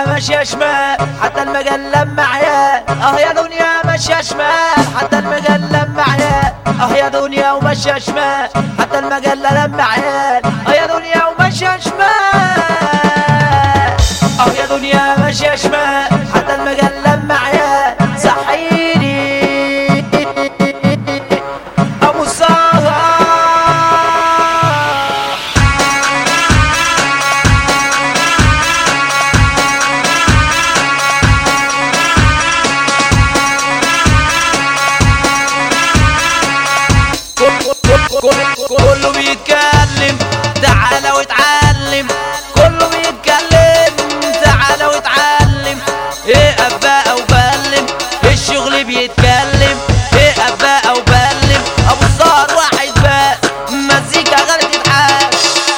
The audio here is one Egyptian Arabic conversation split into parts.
ماشية شمال حتى المجلة معيان اه يا دنيا ماشية شمال حتى المجلة معيان اه يا دنيا وماشية شمال حتى المجلة لما عيال اه يا دنيا وماشية شمال اه يا دنيا ماشية شمال حتى المجلة معيان صحيني ابو السهر كله بيتكلم تعالى واتعلم كله بيتكلم تعالى واتعلم ايه ابا وبلم الشغل بيتكلم ايه ابا وبلم ابو الزهر واحد بس مزيكا غير تتعال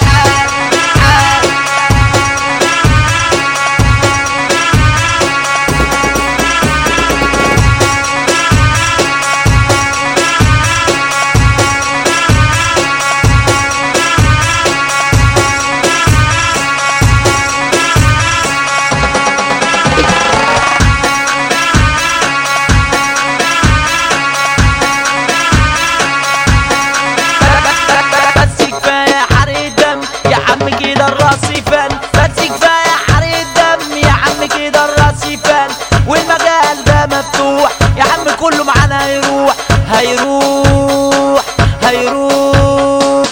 بس كفايه حرق دم يا عم كده الراس فن بس كفايه حرق دم يا عم كده الراس فن والمجال ده مفتوح يا عم كله معانا هيروح هيروح هيروح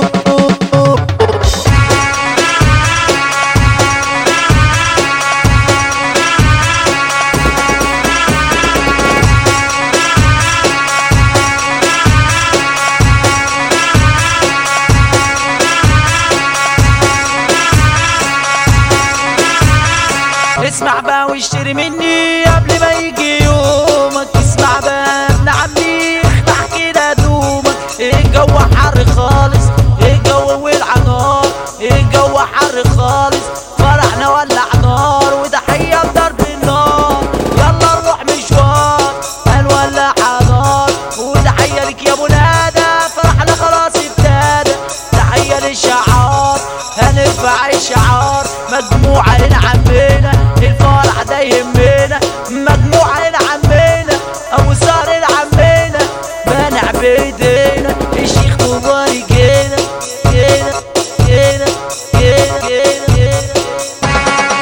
اسمع بقى واشتري مني قبل ما يجي يومك اسمع بقى ابن عمي افتح كده دومك الجو حر خالص الجو ولع نار الجو حر خالص فرحنا ولع نار وتحية بضرب النار يلا نروح مشوار هنولع نار وتحية لك يا ابو نادى فرحنا خلاص ابتدى تحية للشعار هنرفع الشعار مجموعة لنا عمنا الفرح ده يهمنا مجموعة لنا عمنا ابو سهر لعمنا بنع بايدينا الشيخ مبارك جينا جينا جينا جينا جينا جينا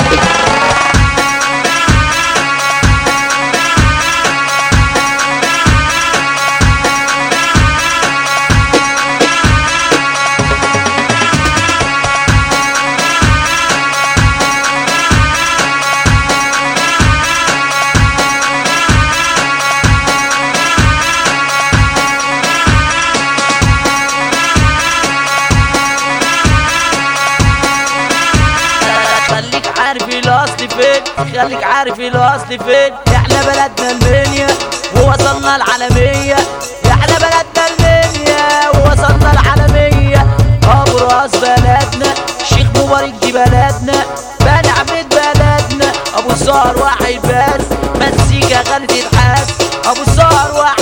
خليك عارف الاصل فين خليك عارف الاصل فين احنا بلدنا المنيا ووصلنا العالمية احنا بلدنا المنيا ووصلنا العالمية ابو راس بلدنا شيخ مبارك دي بلدنا بني عبيد بلدنا ابو الزهر واحد بس مزيكا غالي تتحس ابو الزهر واحد